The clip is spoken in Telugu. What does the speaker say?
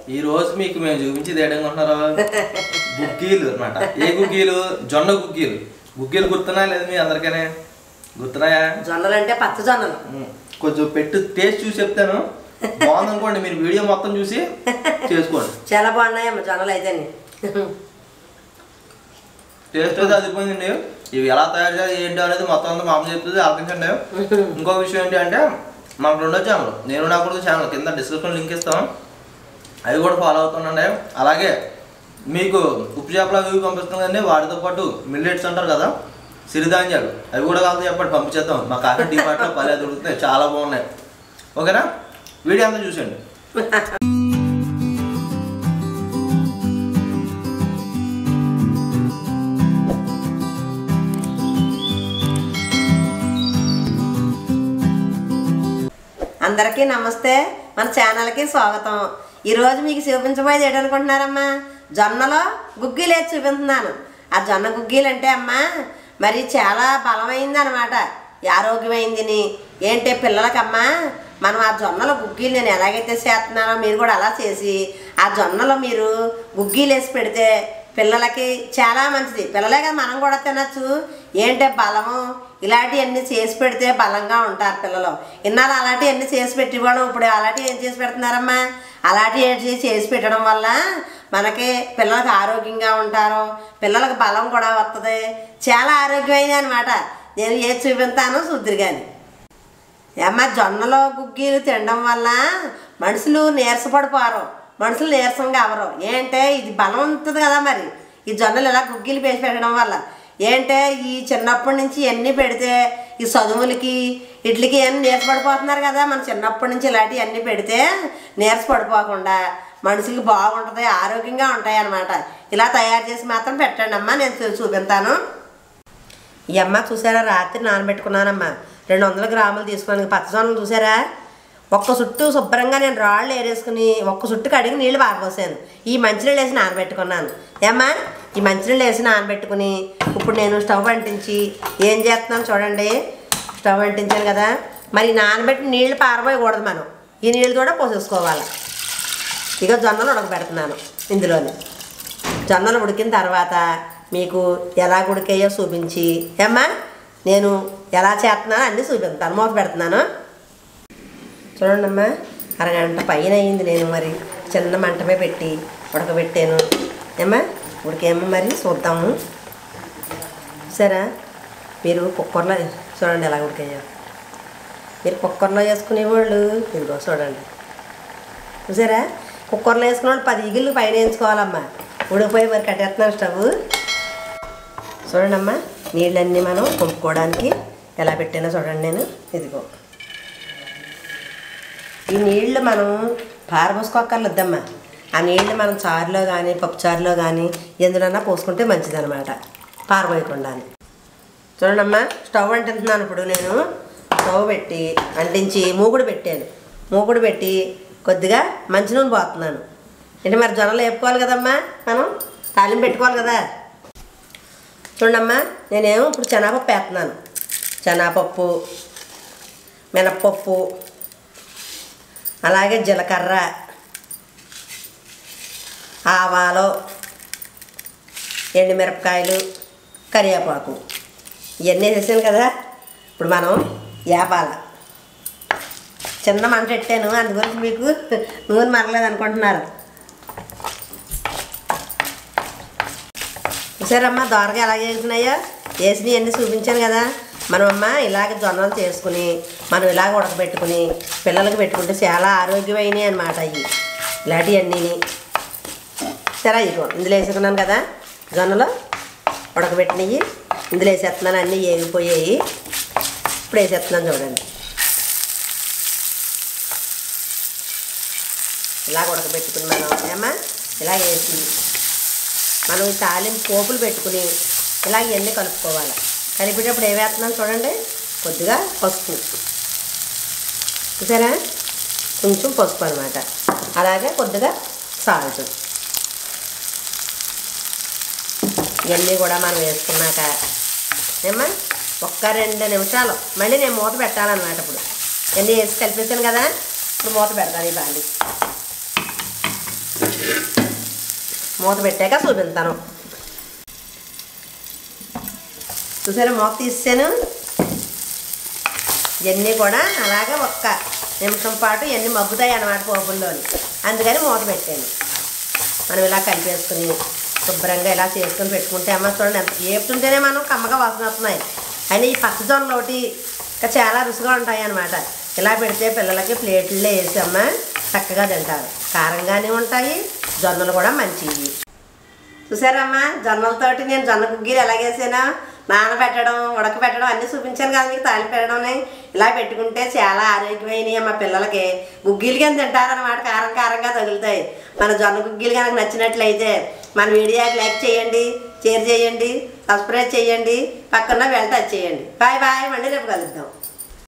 ఈ రోజు మీకు మేము చూపించేది ఏడనుకుంటున్నారు గుగ్గీలు అన్నమాట ఏ గుగ్గీలు జొన్న గుగ్గీలు గుగ్గీలు గుర్తున్నాయా లేదు మీ అందరికనే గుర్తున్నాయా జొన్నలు అంటే పచ్చ జొన్నలు ఉమ్, కొంచెం పెట్టు టేస్ట్ చూసి చెప్తాను బాగుందనుకోండి మీరు వీడియో మొత్తం చూసి చేసుకోండి చాలా బాగున్నాయమ్మ జొన్నలు అయితే టేస్ట్ అయితే అదిపోయిందండి ఇవి ఎలా తయారు చేయాలి ఏంటి అనేది మొత్తం అంతా మా అమ్మ చెప్తుంది ఆలోచించండి ఇంకో విషయం ఏంటి అంటే మాకు రెండో ఛానల్ నేను నా కొడుకు ఛానల్ కింద డిస్క్రిప్షన్ లింక్ ఇస్తాం అవి కూడా ఫాలో అవుతుండండి అలాగే మీకు ఉప్పు చేపల అవి పంపిస్తున్నాం కానీ వాటితో పాటు మిల్లెట్స్ అంటారు కదా సిరిధాన్యాలు అవి కూడా కాదు చెప్పండి పంపించేద్దాం మా కాక డిపార్ట్లో పల్లె దొరుకుతున్నాయి చాలా బాగున్నాయి ఓకేనా వీడియో అంతా చూసండి అందరికీ నమస్తే మన ఛానల్కి స్వాగతం ఈరోజు మీకు చూపించబోయేది ఏంటనుకుంటున్నారమ్మా జొన్నలో గుగ్గీలు వేసి చూపిస్తున్నాను ఆ జొన్న గుగ్గీలు అంటే అమ్మా మరి చాలా బలమైంది అనమాట ఆరోగ్యమైందిని ఏంటి పిల్లలకమ్మా మనం ఆ జొన్నలో గుగ్గీలు నేను ఎలాగైతే చేస్తున్నానో మీరు కూడా అలా చేసి ఆ జొన్నలో మీరు గుగ్గీలు వేసి పెడితే పిల్లలకి చాలా మంచిది పిల్లలే కదా మనం కూడా తినచ్చు ఏంటే బలము ఇలాంటివన్నీ చేసి పెడితే బలంగా ఉంటారు పిల్లలు ఇన్నాళ్ళు అలాంటివన్నీ చేసి పెట్టేవాళ్ళం ఇప్పుడు అలాంటివి ఏం చేసి పెడుతున్నారమ్మా అలాంటివి ఏంటి చేసి పెట్టడం వల్ల మనకి పిల్లలకి ఆరోగ్యంగా ఉంటారు పిల్లలకు బలం కూడా వస్తుంది చాలా ఆరోగ్యమైనది అనమాట నేను ఏది చూపిస్తాను చూద్దరు కానీ అమ్మ జొన్నలో గుగ్గీలు తినడం వల్ల మనుషులు నీరసపడిపోరు మనుషులు నీరసంగా అవరు ఏంటే ఇది బలం ఉంటుంది కదా మరి ఈ జొన్నలు ఇలా గుగ్గీలు వేసి పెట్టడం వల్ల ఏంటే ఈ చిన్నప్పటి నుంచి ఎన్ని పెడితే ఈ చదువులకి ఇట్లకి అన్ని నీరసపడిపోతున్నారు కదా మన చిన్నప్పటి నుంచి ఇలాంటివి అన్నీ పెడితే నీరసపడిపోకుండా మనుషులకి బాగుంటుంది ఆరోగ్యంగా ఉంటాయి అన్నమాట ఇలా తయారు చేసి మాత్రం పెట్టండి అమ్మా నేను చూ- చూపిస్తాను ఈ అమ్మ చూసారా రాత్రి నానబెట్టుకున్నానమ్మా రెండు వందల గ్రాములు తీసుకున్నాను పచ్చజొన్నలు చూసారా ఒక్క చుట్టూ శుభ్రంగా నేను రాళ్ళు ఏరేసుకుని ఒక్క చుట్టు కడిగి నీళ్ళు పారపోసాను ఈ మంచినీళ్ళు వేసి నానబెట్టుకున్నాను ఏమ్మా ఈ మంచినీళ్ళు వేసి నానబెట్టుకుని ఇప్పుడు నేను స్టవ్ అంటించి ఏం చేస్తున్నాను చూడండి స్టవ్ అంటించాను కదా మరి ఈ నానబెట్టి నీళ్ళు పారబోయకూడదు మనం ఈ నీళ్ళు కూడా పోసేసుకోవాలి ఇక జొన్నలు ఉడకబెడుతున్నాను ఇందులోని జొన్నలు ఉడికిన తర్వాత మీకు ఎలా ఉడికాయో చూపించి ఏమ్మా నేను ఎలా చేస్తున్నానో అన్నీ చూపిస్తాను మూత పెడుతున్నాను చూడండి అమ్మా అరగంట పైన అయింది నేను మరి చిన్న మంటమే పెట్టి ఉడకబెట్టాను ఏమ్మా ఉడికేమో మరి చూద్దాము సరే మీరు కుక్కర్లో చూడండి ఎలా ఉడికాయో మీరు కుక్కర్లో వేసుకునేవాళ్ళు ఇదిగో చూడండి చూసారా కుక్కర్లో వేసుకున్న వాళ్ళు పది ఇగులు పైన వేయించుకోవాలమ్మా ఉడికిపోయి మరి కట్టేస్తున్నాను స్టవ్ చూడండి అమ్మా నీళ్ళన్నీ మనం పంపుకోవడానికి ఎలా పెట్టానో చూడండి నేను ఇదిగో ఈ నీళ్లు మనం పారబోసుకోక్కర్లేద్దమ్మా ఆ నీళ్లు మనం చారులో కానీ పప్పు చారులో కానీ ఎందులన్నా పోసుకుంటే మంచిదన్నమాట పారబోయకుండా చూడండి అమ్మా స్టవ్ అంటిస్తున్నాను ఇప్పుడు నేను స్టవ్ పెట్టి అంటించి మూగుడు పెట్టాను మూగుడు పెట్టి కొద్దిగా మంచి నూనె పోతున్నాను అంటే మరి జొన్నలు వేపుకోవాలి కదమ్మా మనం తాలింపు పెట్టుకోవాలి కదా చూడమ్మా నేనేమో ఇప్పుడు శనగపప్పు వేస్తున్నాను శనగపప్పు మినప్పప్పు అలాగే జీలకర్ర ఆవాలు ఎండుమిరపకాయలు కరివేపాకు ఇవన్నీ వేసేసాను కదా ఇప్పుడు మనం వేపాల చిన్న మంట పెట్టాను అందుగురించి మీకు నూనె మరలేదు అనుకుంటున్నారు చూసారమ్మా దోరగా ఎలా చేస్తున్నాయో వేసినవి అన్నీ చూపించాను కదా మనం అమ్మ ఇలాగ జొన్నలు చేసుకుని మనం ఇలాగ ఉడకబెట్టుకుని పిల్లలకి పెట్టుకుంటే చాలా ఆరోగ్యమైనవి అనమాట ఇవి ఇలాంటివన్నీ సరే ఇగో ఇందులో వేసుకున్నాను కదా జొన్నలు ఉడకబెట్టినవి ఇందులో వేసేస్తున్నాను అన్నీ ఏగిపోయాయి ఇప్పుడు వేసేస్తున్నాను చూడండి ఇలా ఉడకబెట్టుకుని మనం ఏమా ఇలా వేసి మనం ఈ తాలింపు పోపులు పెట్టుకుని ఇలా ఇవన్నీ కలుపుకోవాలి కలిపేటప్పుడు ఏ వేస్తున్నాం చూడండి కొద్దిగా పసుపు చూసారా కొంచెం పసుపు అనమాట అలాగే కొద్దిగా సాల్ట్ ఇవన్నీ కూడా మనం వేసుకున్నాక ఏమ్మా ఒక్క రెండు నిమిషాలు మళ్ళీ నేను మూత పెట్టాలన్నమాట ఇప్పుడు ఇవన్నీ వేసి కలిపేసాను కదా ఇప్పుడు మూత పెడతాను ఈ బాండి మూత పెట్టాక చూపిస్తాను చూసారా మూత తీసాను ఇవన్నీ కూడా అలాగే ఒక్క నిమిషం పాటు ఇవన్నీ మగ్గుతాయి అన్నమాట పోపుల్లోని అందుకని మూత పెట్టాను మనం ఇలా కలిపేసుకుని శుభ్రంగా ఇలా చేసుకుని పెట్టుకుంటే అమ్మ చూడండి ఎంత ఏపుతుంటేనే మనం కమ్మగా వాసన వస్తున్నాయి అయినా ఈ పచ్చజొన్నలు ఒకటి ఇంకా చాలా రుచిగా ఉంటాయి అన్నమాట ఇలా పెడితే పిల్లలకి ప్లేట్లలో వేసి అమ్మ చక్కగా తింటారు కారంగానే ఉంటాయి జొన్నలు కూడా మంచివి చూసారమ్మా జొన్నలతోటి నేను జొన్న గుగ్గీలు ఎలాగేసానో నానబెట్టడం ఉడకబెట్టడం అన్నీ చూపించాను కదా మీకు తాలింపు పెట్టడం ఇలా పెట్టుకుంటే చాలా ఆరోగ్యమైనవి మా పిల్లలకి గుగ్గీలు కానీ తింటారన్నమాట కారం కారంగా తగులుతాయి మన జొన్న గుగ్గీలు కనుక నచ్చినట్లయితే మన వీడియోకి లైక్ చేయండి షేర్ చేయండి సబ్స్క్రైబ్ చేయండి పక్కన వెళ్ళ టచ్ చేయండి బాయ్ బాయ్ మళ్ళీ రేపు కలుద్దాం